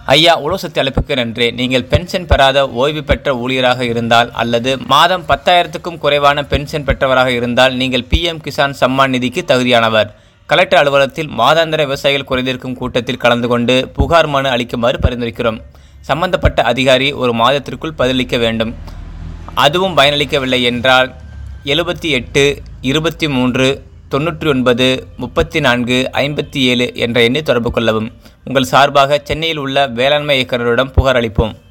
ஐயா உலோசத்து அழைப்புக்கு நன்றி நீங்கள் பென்ஷன் பெறாத ஓய்வு பெற்ற ஊழியராக இருந்தால் அல்லது மாதம் பத்தாயிரத்துக்கும் குறைவான பென்ஷன் பெற்றவராக இருந்தால் நீங்கள் பிஎம் கிசான் சம்மான் நிதிக்கு தகுதியானவர் கலெக்டர் அலுவலகத்தில் மாதாந்திர விவசாயிகள் குறைதீர்க்கும் கூட்டத்தில் கலந்து கொண்டு புகார் மனு அளிக்குமாறு பரிந்துரைக்கிறோம் சம்பந்தப்பட்ட அதிகாரி ஒரு மாதத்திற்குள் பதிலளிக்க வேண்டும் அதுவும் பயனளிக்கவில்லை என்றால் எழுபத்தி எட்டு இருபத்தி மூன்று தொண்ணூற்றி ஒன்பது முப்பத்தி நான்கு ஐம்பத்தி ஏழு என்ற எண்ணை தொடர்பு கொள்ளவும் உங்கள் சார்பாக சென்னையில் உள்ள வேளாண்மை இயக்குநரிடம் புகார் அளிப்போம்